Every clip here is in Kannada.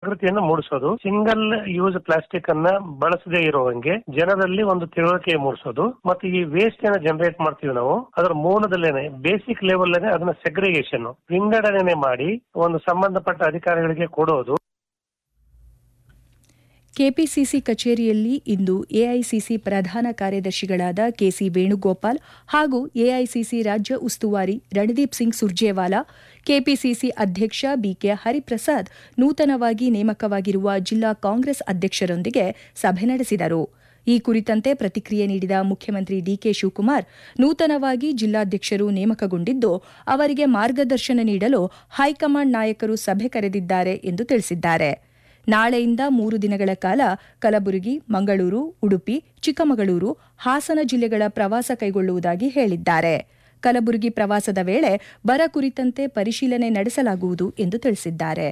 ಜಾಗೃತಿಯನ್ನು ಮೂಡಿಸೋದು ಸಿಂಗಲ್ ಯೂಸ್ ಪ್ಲಾಸ್ಟಿಕ್ ಅನ್ನ ಬಳಸದೇ ಇರುವಂಗೆ ಜನರಲ್ಲಿ ಒಂದು ತಿಳುವಳಿಕೆ ಮೂಡಿಸೋದು ಮತ್ತು ಈ ವೇಸ್ಟ್ ಅನ್ನ ಜನರೇಟ್ ಮಾಡ್ತೀವಿ ನಾವು ಅದರ ಮೂಲದಲ್ಲೇನೆ ಬೇಸಿಕ್ ಲೆವೆಲ್ ಅದನ್ನ ಸೆಗ್ರಿಗೇಷನ್ ವಿಂಗಡಣೆ ಮಾಡಿ ಒಂದು ಸಂಬಂಧಪಟ್ಟ ಅಧಿಕಾರಿಗಳಿಗೆ ಕೊಡೋದು ಕೆಪಿಸಿಸಿ ಕಚೇರಿಯಲ್ಲಿ ಇಂದು ಎಐಸಿಸಿ ಪ್ರಧಾನ ಕಾರ್ಯದರ್ಶಿಗಳಾದ ಕೆಸಿ ವೇಣುಗೋಪಾಲ್ ಹಾಗೂ ಎಐಸಿಸಿ ರಾಜ್ಯ ಉಸ್ತುವಾರಿ ರಣದೀಪ್ ಸಿಂಗ್ ಸುರ್ಜೇವಾಲಾ ಕೆಪಿಸಿಸಿ ಅಧ್ಯಕ್ಷ ಬಿಕೆ ಹರಿಪ್ರಸಾದ್ ನೂತನವಾಗಿ ನೇಮಕವಾಗಿರುವ ಜಿಲ್ಲಾ ಕಾಂಗ್ರೆಸ್ ಅಧ್ಯಕ್ಷರೊಂದಿಗೆ ಸಭೆ ನಡೆಸಿದರು ಈ ಕುರಿತಂತೆ ಪ್ರತಿಕ್ರಿಯೆ ನೀಡಿದ ಮುಖ್ಯಮಂತ್ರಿ ಡಿಕೆ ಶಿವಕುಮಾರ್ ನೂತನವಾಗಿ ಜಿಲ್ಲಾಧ್ಯಕ್ಷರು ನೇಮಕಗೊಂಡಿದ್ದು ಅವರಿಗೆ ಮಾರ್ಗದರ್ಶನ ನೀಡಲು ಹೈಕಮಾಂಡ್ ನಾಯಕರು ಸಭೆ ಕರೆದಿದ್ದಾರೆ ಎಂದು ತಿಳಿಸಿದ್ದಾರೆ ನಾಳೆಯಿಂದ ಮೂರು ದಿನಗಳ ಕಾಲ ಕಲಬುರಗಿ ಮಂಗಳೂರು ಉಡುಪಿ ಚಿಕ್ಕಮಗಳೂರು ಹಾಸನ ಜಿಲ್ಲೆಗಳ ಪ್ರವಾಸ ಕೈಗೊಳ್ಳುವುದಾಗಿ ಹೇಳಿದ್ದಾರೆ ಕಲಬುರಗಿ ಪ್ರವಾಸದ ವೇಳೆ ಬರ ಕುರಿತಂತೆ ಪರಿಶೀಲನೆ ನಡೆಸಲಾಗುವುದು ಎಂದು ತಿಳಿಸಿದ್ದಾರೆ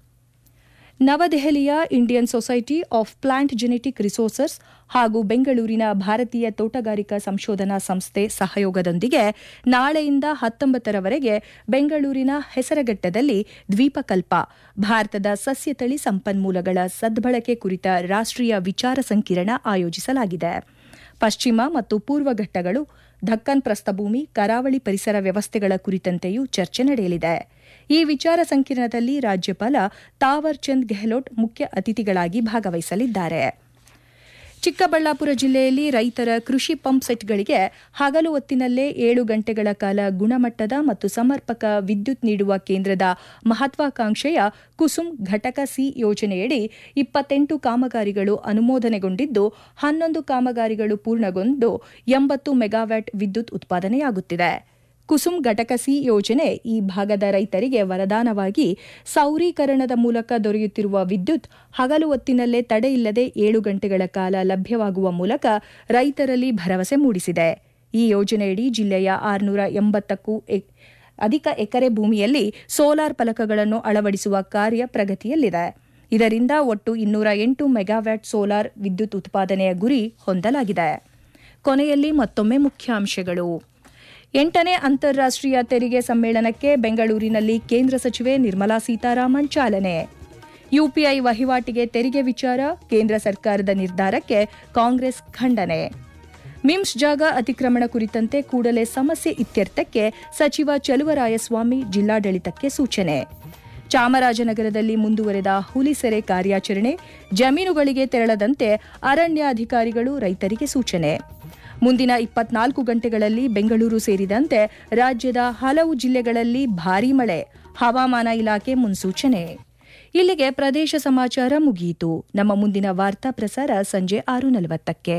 ನವದೆಹಲಿಯ Indian society of plant genetic resources ಹಾಗೂ ಬೆಂಗಳೂರಿನ ಭಾರತೀಯ ತೋಟಗಾರಿಕಾ ಸಂಶೋಧನಾ ಸಂಸ್ಥೆ ಸಹಯೋಗದೊಂದಿಗೆ ನಾಳೆಯಿಂದ ಹತ್ತೊಂಬತ್ತರವರೆಗೆ ಬೆಂಗಳೂರಿನ ಹೆಸರಘಟ್ಟದಲ್ಲಿ ದ್ವೀಪಕಲ್ಪ ಭಾರತದ ಸಸ್ಯತಳಿ ಸಂಪನ್ಮೂಲಗಳ ಸದ್ಬಳಕೆ ಕುರಿತ ರಾಷ್ಟ್ರೀಯ ವಿಚಾರ ಸಂಕಿರಣ ಆಯೋಜಿಸಲಾಗಿದೆ ಪಶ್ಚಿಮ ಮತ್ತು ಪೂರ್ವ ಘಟ್ಟಗಳು ದಕ್ಕನ್ ಪ್ರಸ್ಥಭೂಮಿ ಕರಾವಳಿ ಪರಿಸರ ವ್ಯವಸ್ಥೆಗಳ ಕುರಿತಂತೆಯೂ ಚರ್ಚೆ ನಡೆಯಲಿದೆ ಈ ವಿಚಾರ ಸಂಕಿರಣದಲ್ಲಿ ರಾಜ್ಯಪಾಲ ತಾವರ್ ಚಂದ್ ಗೆಹ್ಲೋಟ್ ಮುಖ್ಯ ಅತಿಥಿಗಳಾಗಿ ಭಾಗವಹಿಸಲಿದ್ದಾರೆ ಚಿಕ್ಕಬಳ್ಳಾಪುರ ಜಿಲ್ಲೆಯಲ್ಲಿ ರೈತರ ಕೃಷಿ ಪಂಪ್ ಸೆಟ್ಗಳಿಗೆ ಹಗಲು ಹೊತ್ತಿನಲ್ಲೇ ಏಳು ಗಂಟೆಗಳ ಕಾಲ ಗುಣಮಟ್ಟದ ಮತ್ತು ಸಮರ್ಪಕ ವಿದ್ಯುತ್ ನೀಡುವ ಕೇಂದ್ರದ ಮಹತ್ವಾಕಾಂಕ್ಷೆಯ ಕುಸುಮ್ ಘಟಕ ಸಿ ಯೋಜನೆಯಡಿ ಇಪ್ಪತ್ತೆಂಟು ಕಾಮಗಾರಿಗಳು ಅನುಮೋದನೆಗೊಂಡಿದ್ದು ಹನ್ನೊಂದು ಕಾಮಗಾರಿಗಳು ಪೂರ್ಣಗೊಂಡು ಎಂಬತ್ತು ಮೆಗಾವ್ಯಾಟ್ ವಿದ್ಯುತ್ ಉತ್ಪಾದನೆಯಾಗುತ್ತಿದೆ ಕುಸುಮ್ ಘಟಕ ಸಿ ಯೋಜನೆ ಈ ಭಾಗದ ರೈತರಿಗೆ ವರದಾನವಾಗಿ ಸೌರೀಕರಣದ ಮೂಲಕ ದೊರೆಯುತ್ತಿರುವ ವಿದ್ಯುತ್ ಹಗಲು ಹೊತ್ತಿನಲ್ಲೇ ತಡೆಯಿಲ್ಲದೆ ಏಳು ಗಂಟೆಗಳ ಕಾಲ ಲಭ್ಯವಾಗುವ ಮೂಲಕ ರೈತರಲ್ಲಿ ಭರವಸೆ ಮೂಡಿಸಿದೆ ಈ ಯೋಜನೆಯಡಿ ಜಿಲ್ಲೆಯ ಆರುನೂರ ಎಂಬತ್ತಕ್ಕೂ ಅಧಿಕ ಎಕರೆ ಭೂಮಿಯಲ್ಲಿ ಸೋಲಾರ್ ಫಲಕಗಳನ್ನು ಅಳವಡಿಸುವ ಕಾರ್ಯ ಪ್ರಗತಿಯಲ್ಲಿದೆ ಇದರಿಂದ ಒಟ್ಟು ಇನ್ನೂರ ಎಂಟು ಮೆಗಾವ್ಯಾಟ್ ಸೋಲಾರ್ ವಿದ್ಯುತ್ ಉತ್ಪಾದನೆಯ ಗುರಿ ಹೊಂದಲಾಗಿದೆ ಕೊನೆಯಲ್ಲಿ ಮತ್ತೊಮ್ಮೆ ಮುಖ್ಯಾಂಶಗಳು ಎಂಟನೇ ಅಂತಾರಾಷ್ಟೀಯ ತೆರಿಗೆ ಸಮ್ಮೇಳನಕ್ಕೆ ಬೆಂಗಳೂರಿನಲ್ಲಿ ಕೇಂದ್ರ ಸಚಿವೆ ನಿರ್ಮಲಾ ಸೀತಾರಾಮನ್ ಚಾಲನೆ ಯುಪಿಐ ವಹಿವಾಟಿಗೆ ತೆರಿಗೆ ವಿಚಾರ ಕೇಂದ್ರ ಸರ್ಕಾರದ ನಿರ್ಧಾರಕ್ಕೆ ಕಾಂಗ್ರೆಸ್ ಖಂಡನೆ ಮಿಮ್ಸ್ ಜಾಗ ಅತಿಕ್ರಮಣ ಕುರಿತಂತೆ ಕೂಡಲೇ ಸಮಸ್ಯೆ ಇತ್ಯರ್ಥಕ್ಕೆ ಸಚಿವ ಚಲುವರಾಯಸ್ವಾಮಿ ಜಿಲ್ಲಾಡಳಿತಕ್ಕೆ ಸೂಚನೆ ಚಾಮರಾಜನಗರದಲ್ಲಿ ಮುಂದುವರೆದ ಹುಲಿ ಸೆರೆ ಕಾರ್ಯಾಚರಣೆ ಜಮೀನುಗಳಿಗೆ ತೆರಳದಂತೆ ಅರಣ್ಯಾಧಿಕಾರಿಗಳು ರೈತರಿಗೆ ಸೂಚನೆ ಮುಂದಿನ ಇಪ್ಪತ್ನಾಲ್ಕು ಗಂಟೆಗಳಲ್ಲಿ ಬೆಂಗಳೂರು ಸೇರಿದಂತೆ ರಾಜ್ಯದ ಹಲವು ಜಿಲ್ಲೆಗಳಲ್ಲಿ ಭಾರೀ ಮಳೆ ಹವಾಮಾನ ಇಲಾಖೆ ಮುನ್ಸೂಚನೆ ಇಲ್ಲಿಗೆ ಪ್ರದೇಶ ಸಮಾಚಾರ ಮುಗಿಯಿತು ನಮ್ಮ ಮುಂದಿನ ವಾರ್ತಾ ಪ್ರಸಾರ ಸಂಜೆ ಆರು ನಲವತ್ತಕ್ಕೆ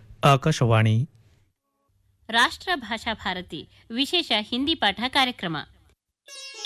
ಆಕಾಶವಾಣಿ ರಾಷ್ಟ್ರ ಭಾಷಾ ಭಾರತಿ ವಿಶೇಷ ಹಿಂದಿ ಪಾಠ ಕಾರ್ಯಕ್ರಮ